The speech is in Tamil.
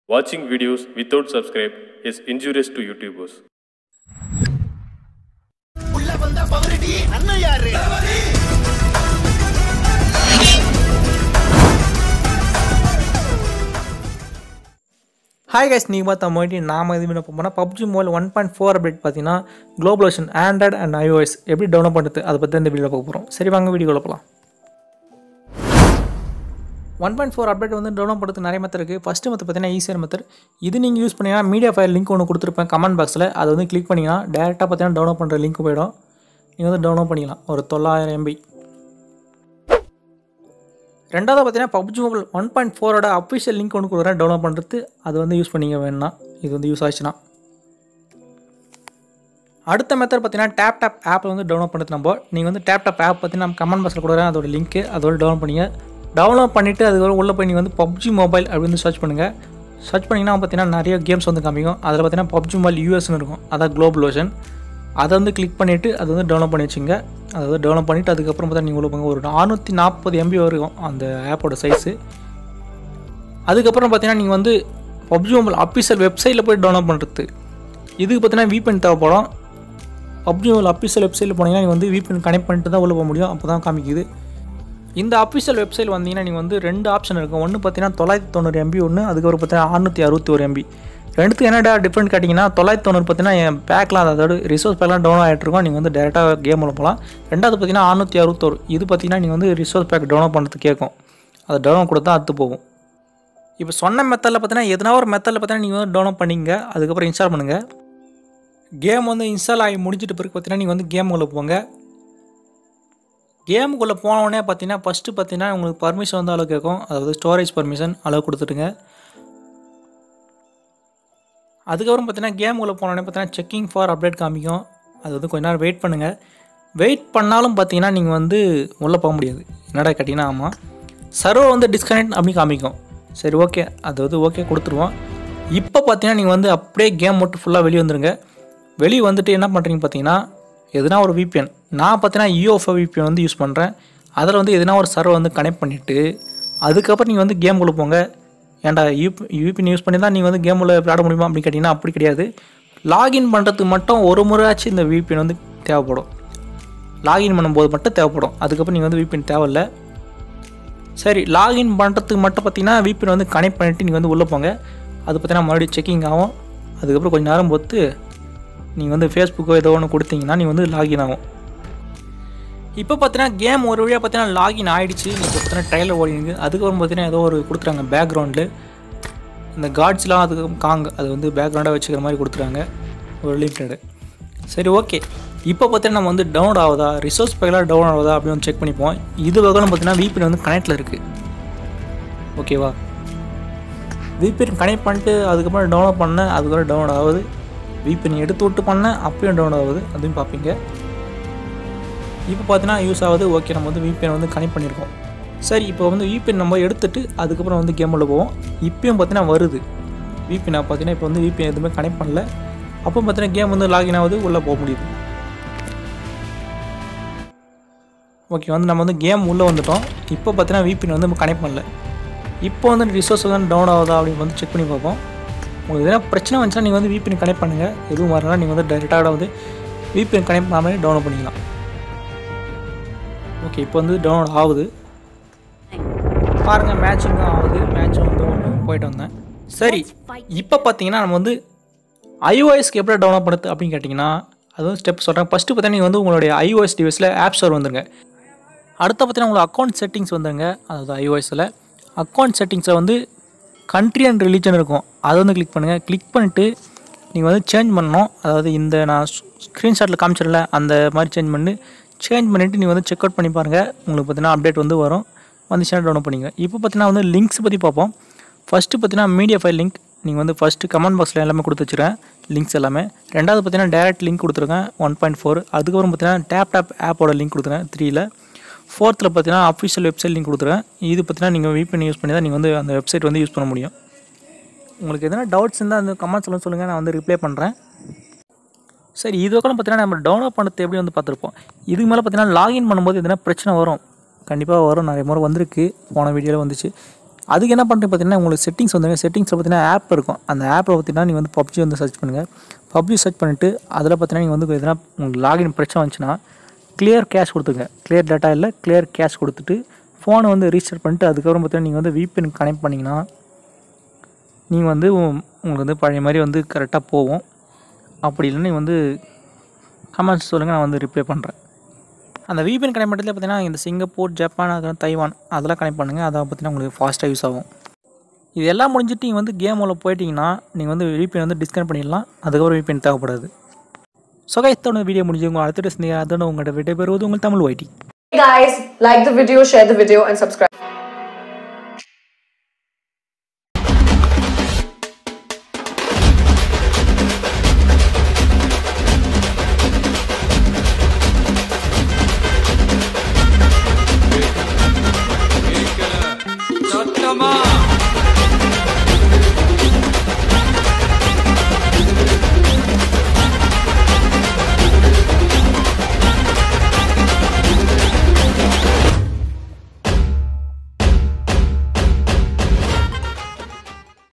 Watching videos without subscribe is injurious to YouTubers. உள்ள வந்த பவரடி அண்ணன் யாரு ஹாய் கைஸ் நீங்கள் பார்த்தா மொழி நாம இது பண்ண போனால் PUBG mobile one point four update பார்த்தீங்கன்னா global version Android and iOS எப்படி டவுன்லோட் பண்ணுறது அதை பற்றி இந்த வீடியோவில் பார்க்க போகிறோம் சரி வாங்க வீடியோவில் போகலாம் ஒன் பாயிண்ட் ஃபோர் அப்டேட் வந்து டவுன்லோட் பண்ணுறதுக்கு நிறைய மெத்தட் இருக்குது ஃபஸ்ட்டு மெத்தட் பார்த்தீங்கன்னா ஈஸியர் மெத்தட் இது நீங்கள் யூஸ் பண்ணீங்கன்னா மீடியா ஃபைல் லிங்க் ஒன்று கொடுத்துருப்பேன் கமெண்ட் பாக்ஸில் அதை வந்து கிளிக் பண்ணிங்கன்னா டேரெக்டாக பார்த்தீங்கன்னா டவுன்லோட் பண்ணுற லிங்க் போயிடும் நீங்கள் வந்து டவுன்லோட் பண்ணிக்கலாம் ஒரு தொள்ளாயிரம் எம்பி ரெண்டாவது பார்த்தீங்கன்னா பப்ஜி மொபைல் ஒன் பாயிண்ட் ஃபோரோட அஃபிஷியல் லிங்க் ஒன்று கொடுக்குறேன் டவுன்லோட் பண்ணுறது அது வந்து யூஸ் பண்ணிக்க வேணும்னா இது வந்து யூஸ் ஆச்சுன்னா அடுத்த மெத்தட் பார்த்தீங்கன்னா டேப் டாப் ஆப் வந்து டவுன்லோட் பண்ணுறது நம்ம நீங்கள் வந்து டேப் டாப் ஆப் பற்றி நம்ம கமெண்ட் பாக்ஸில் கொடுக்குறேன் அதோட லிங்க்கு அதோட டவுன்லோட் பண்ணிங்க டவுன்லோட் பண்ணிவிட்டு அதுக்கப்புறம் உள்ளே போய் நீங்கள் வந்து பப்ஜி மொபைல் அப்படின்னு சர்ச் பண்ணுங்கள் சர்ச் பண்ணிங்கன்னா பார்த்தீங்கன்னா நிறைய கேம்ஸ் வந்து காமிக்கும் அதில் பார்த்தீங்கன்னா பப்ஜி மொபைல் யூஎஸ்னு இருக்கும் அதான் குளோபல் ஓஷன் அதை வந்து கிளிக் பண்ணிவிட்டு அது வந்து டவுன்லோட் பண்ணி வச்சுங்க அதை வந்து டவுன்லோட் பண்ணிவிட்டு அதுக்கப்புறம் பார்த்தா நீங்கள் உள்ள போங்க ஒரு நானூற்றி நாற்பது எம்பி வரைக்கும் அந்த ஆப்போட சைஸு அதுக்கப்புறம் பார்த்தீங்கன்னா நீங்கள் வந்து பப்ஜி மொபைல் அஃபிஷியல் வெப்சைட்டில் போய் டவுன்லோட் பண்ணுறது இதுக்கு பார்த்தீங்கன்னா VPN தேவைப்படும் பப்ஜி மொபைல் அஃபிஷியல் வெப்சைட்டில் போனீங்கன்னா நீங்கள் வந்து VPN கனெக்ட் பண்ணிட்டு தான் உள்ளே போக முடியும் அப்போ தான் காமிக்குது இந்த அஃபிஷியல் வெப்சைட் வந்தீங்கன்னா நீங்கள் வந்து ரெண்டு ஆப்ஷன் இருக்கும் ஒன்று பார்த்தீங்கன்னா தொள்ளாயிரத்தி தொண்ணூறு எம்பி ஒன்று அதுக்கப்புறம் பார்த்தீங்கன்னா அறுநூற்றி அறுபத்தி ஒரு எம்பி ரெண்டுத்துக்கு என்னடா டிஃப்ரெண்ட் கேட்டிங்கன்னா தொள்ளாயிரத்தி தொண்ணூறு பார்த்தீங்கன்னா என் பேக்லாம் அதாவது ரிசோர்ஸ் பேக்லாம் டவுன் ஆகிட்டு இருக்கும் நீங்கள் வந்து டேரெக்டாக கேம் உள்ள போகலாம் ரெண்டாவது பார்த்தீங்கன்னா அறுநூற்றி அறுபத்தோரு இது பார்த்தீங்கன்னா நீங்கள் வந்து ரிசோர்ஸ் பேக் டவுன்லோட் பண்ணுறது கேட்கும் அது டவுன்லோட் கொடுத்தா அத்து போகும் இப்போ சொன்ன மெத்தடில் பார்த்தீங்கன்னா எதனா ஒரு மெத்தடில் பார்த்தீங்கன்னா நீங்கள் வந்து டவுன்லோட் பண்ணிங்க அதுக்கப்புறம் இன்ஸ்டால் பண்ணுங்கள் கேம் வந்து இன்ஸ்டால் ஆகி முடிச்சிட்டு பிறகு பார்த்தீங்கன்னா நீங்கள் வந்து கேமுக்குள்ளே போங்க கேமுக்குள்ளே போனோடனே பார்த்தீங்கன்னா ஃபஸ்ட்டு பார்த்தீங்கன்னா உங்களுக்கு பர்மிஷன் வந்து அளவு கேட்கும் அதாவது ஸ்டோரேஜ் பர்மிஷன் அளவு கொடுத்துட்டுங்க அதுக்கப்புறம் பார்த்தீங்கன்னா கேமுக்குள்ளே போனோடனே பார்த்தீங்கன்னா செக்கிங் ஃபார் அப்டேட் காமிக்கும் அது வந்து கொஞ்ச நேரம் வெயிட் பண்ணுங்கள் வெயிட் பண்ணாலும் பார்த்தீங்கன்னா நீங்கள் வந்து உள்ளே போக முடியாது என்னடா கேட்டிங்கன்னா ஆமாம் சர்வர் வந்து டிஸ்கனெக்ட் அப்படி காமிக்கும் சரி ஓகே அது வந்து ஓகே கொடுத்துருவோம் இப்போ பார்த்தீங்கன்னா நீங்கள் வந்து அப்படியே கேம் மட்டும் ஃபுல்லாக வெளியே வந்துருங்க வெளியே வந்துட்டு என்ன பண்ணுறீங்க பார்த்தீங்கன்னா எதுனா ஒரு VPN நான் பார்த்தீங்கன்னா இஓஃபோ VPN வந்து யூஸ் பண்ணுறேன் அதில் வந்து எதுனா ஒரு சர்வர் வந்து கனெக்ட் பண்ணிவிட்டு அதுக்கப்புறம் நீங்கள் வந்து கேம் உள்ள போங்க ஏன்டா யூப் யூபின் யூஸ் பண்ணி தான் நீங்கள் வந்து கேம் உள்ள விளையாட முடியுமா அப்படின்னு கேட்டிங்கன்னா அப்படி கிடையாது லாகின் பண்ணுறதுக்கு மட்டும் ஒரு முறையாச்சும் இந்த VPN வந்து தேவைப்படும் லாகின் பண்ணும்போது மட்டும் தேவைப்படும் அதுக்கப்புறம் நீங்கள் வந்து VPN தேவையில்ல சரி லாகின் பண்ணுறதுக்கு மட்டும் பார்த்தீங்கன்னா VPN வந்து கனெக்ட் பண்ணிவிட்டு நீங்கள் வந்து உள்ளே போங்க அது பார்த்தீங்கன்னா மறுபடியும் செக்கிங் ஆகும் அதுக்கப்புறம் கொஞ்சம் நேரம் பொறுத்து நீங்கள் வந்து ஃபேஸ்புக்கோ ஏதோ ஒன்று கொடுத்தீங்கன்னா நீங்கள் வந்து லாகின் ஆகும் இப்போ பார்த்தீங்கன்னா கேம் ஒரு வழியாக பார்த்தீங்கன்னா லாகின் ஆகிடுச்சு நீங்கள் பார்த்தீங்கன்னா ட்ரைலர் ஓடிங்க அதுக்கப்புறம் பார்த்தீங்கன்னா ஏதோ ஒரு கொடுத்துறாங்க பேக்ரவுண்டில் இந்த கார்ட்ஸ்லாம் அதுக்கு காங் அது வந்து பேக்ரவுண்டாக வச்சுக்கிற மாதிரி கொடுத்துறாங்க ஒரு லிமிட்டடு சரி ஓகே இப்போ பார்த்தீங்கன்னா நம்ம வந்து டவுன்லோட் ஆகுதா ரிசோர்ஸ் பேக்கெலாம் டவுன் ஆகுதா அப்படின்னு வந்து செக் பண்ணிப்போம் இது வகையில் பார்த்தீங்கன்னா VPN வந்து கனெக்டில் இருக்குது ஓகேவா VPN கனெக்ட் பண்ணிட்டு அதுக்கப்புறம் டவுன்லோட் பண்ணேன் அதுக்கப்புறம் டவுன்லோட் ஆகுது VPN எடுத்து விட்டு பண்ணேன் அப்பயும் டவுன்லோட் ஆகுது அதையும் பார்ப்பீங்க இப்போ பார்த்தீங்கன்னா யூஸ் ஆகுது ஓகே நம்ம வந்து VPN வந்து கனெக்ட் பண்ணியிருக்கோம் சரி இப்போ வந்து VPN நம்ம எடுத்துட்டு அதுக்கப்புறம் வந்து கேம் உள்ள போவோம் இப்பயும் பார்த்தீங்கன்னா வருது VPN பார்த்தீங்கன்னா இப்போ வந்து VPN எதுவுமே கனெக்ட் பண்ணல அப்போ பார்த்தீங்கன்னா கேம் வந்து லாகின் ஆகுது உள்ளே போக முடியுது ஓகே வந்து நம்ம வந்து கேம் உள்ளே வந்துட்டோம் இப்போ பார்த்தீங்கன்னா VPN வந்து நம்ம கனெக்ட் பண்ணல இப்போ வந்து ரிசோர்ஸ் வந்து டவுன் ஆகுதா அப்படின்னு வந்து செக் பண்ணி பார்ப்போம் உங்களுக்கு எதனா பிரச்சனை வந்துச்சுன்னா நீங்கள் வந்து VPN கனெக்ட் பண்ணுங்கள் எதுவும் வரலாம் நீங்கள் வந்து டைரெக்டாக வந்து VPN கனெக்ட் பண்ணாமலே டவுன்லோட் பண்ணிக்கலாம் ஓகே இப்போ வந்து டவுன்லோட் ஆகுது பாருங்கள் மேட்சிங்கும் ஆகுது மேட்சும் வந்து ஒன்று போயிட்டு வந்தேன் சரி இப்போ பார்த்தீங்கன்னா நம்ம வந்து ஐஓஎஸ்க்கு எப்படி டவுன்லோட் பண்ணுறது அப்படின்னு கேட்டிங்கன்னா அது வந்து ஸ்டெப் சொல்கிறேன் ஃபஸ்ட்டு பார்த்தீங்கன்னா நீங்கள் வந்து உங்களுடைய ஐஓஎஸ் டிவைஸில் ஆப் ஸ்டோர் வந்துருங்க அடுத்து பார்த்தீங்கன்னா உங்களுக்கு அக்கௌண்ட் செட்டிங்ஸ் வந்துருங்க அதாவது ஐஓஎஸில் அக்கௌண்ட் செட்டிங்ஸில் வந்து கண்ட்ரி அண்ட் ரிலீஜன் இருக்கும் அதை வந்து கிளிக் பண்ணுங்கள் கிளிக் பண்ணிட்டு நீங்கள் வந்து சேஞ்ச் பண்ணணும் அதாவது இந்த நான் ஸ்க்ரீன்ஷாட்டில் காமிச்சிடல அந்த மாதிரி சேஞ்ச் பண்ணி சேஞ்ச் பண்ணிவிட்டு நீங்கள் வந்து செக் அவுட் பண்ணி பாருங்கள் உங்களுக்கு பார்த்தீங்கன்னா அப்டேட் வந்து வரும் வந்துச்சுன்னா டவுன்லோட் பண்ணிங்க இப்போ பார்த்தீங்கன்னா வந்து லிங்க்ஸ் பற்றி பார்ப்போம் ஃபஸ்ட்டு பார்த்தீங்கன்னா மீடியா ஃபைல் லிங்க் நீங்கள் வந்து ஃபஸ்ட்டு கமெண்ட் பாக்ஸில் எல்லாமே கொடுத்து வச்சுருக்கேன் லிங்க்ஸ் எல்லாமே ரெண்டாவது பார்த்தீங்கன்னா டேரக்ட் லிங்க் கொடுத்துருக்கேன் ஒன் பாயிண்ட் ஃபோர் அதுக்கப்புறம் பார்த்தீங்கன்னா டேப் டேப் ஆப்போட லிங்க் கொடுத்துருக்கேன் த்ரீயில் ஃபோர்த்தில் பார்த்தீங்கன்னா அஃபிஷியல் வெப்சைட் லிங்க் கொடுத்துருக்கேன் இது பார்த்தீங்கன்னா நீங்கள் VPN யூஸ் பண்ணி தான் நீங்கள் வந்து அந்த வெப்சைட் வந்து யூஸ் பண்ண முடியும் உங்களுக்கு எதனா டவுட்ஸ் இருந்தால் அந்த கமெண்ட்ஸ் எல்லாம் சொல்லுங்கள் நான் வந்து ரிப்ளை பண்ணுறேன் சரி இது வரைக்கும் பார்த்தீங்கன்னா நம்ம டவுன்லோட் பண்ணுறது எப்படி வந்து பார்த்துருப்போம் இதுக்கு மேலே பார்த்தீங்கன்னா லாகின் பண்ணும்போது எதனா பிரச்சனை வரும் கண்டிப்பாக வரும் நிறைய முறை வந்திருக்கு போன வீடியோவில் வந்துச்சு அதுக்கு என்ன பண்ணுறது பார்த்தீங்கன்னா உங்களுக்கு செட்டிங்ஸ் வந்து செட்டிங்ஸில் பார்த்தீங்கன்னா ஆப் இருக்கும் அந்த ஆப்பில் பார்த்தீங்கன்னா நீங்கள் வந்து பப்ஜி வந்து சர்ச் பண்ணுங்கள் பப்ஜி சர்ச் பண்ணிவிட்டு அதில் பார்த்தீங்கன்னா நீங்கள் வந்து எதனா உங்களுக்கு லாகின் பிரச்சனை வந்துச்சுன்னா கிளியர் கேஷ் கொடுத்துங்க கிளியர் டேட்டா இல்லை கிளியர் கேஷ் கொடுத்துட்டு ஃபோனை வந்து ரீஸ்டார்ட் பண்ணிட்டு அதுக்கப்புறம் பார்த்தீங்கன்னா நீங்கள் வந்து VPN கனெக்ட் பண்ணிங்கன்னா நீங்கள் வந்து உ- உங்களுக்கு வந்து பழைய மாதிரி வந்து கரெக்டாக போகும் அப்படி இல்லைன்னா நீங்கள் வந்து கமெண்ட்ஸ் சொல்லுங்கள் நான் வந்து ரிப்ளை பண்ணுறேன் அந்த VPN கனெக்ட் பண்ணுறதுல பார்த்தீங்கன்னா இந்த சிங்கப்பூர் ஜப்பான் அதுக்கப்புறம் தைவான் அதெல்லாம் கனெக்ட் பண்ணுங்கள் அதை பார்த்தீங்கன்னா உங்களுக்கு ஃபாஸ்ட்டாக யூஸ் ஆகும் இது எல்லாம் முடிஞ்சிட்டு நீங்கள் வந்து கேம் உள்ள போயிட்டீங்கன்னா நீங்கள் வந்து VPN வந்து டிஸ்கனெக்ட் பண்ணிடலாம் அதுக்கப்புறம் VPN தேவைப்படாது ஸோ கைத்தோட வீடியோ முடிஞ்சு உங்கள் அடுத்த டெஸ்ட் அதோட உங்கள்கிட்ட விடைபெறுவது உங்கள் Tamil YT Hey guys, like the video, share the video, and subscribe.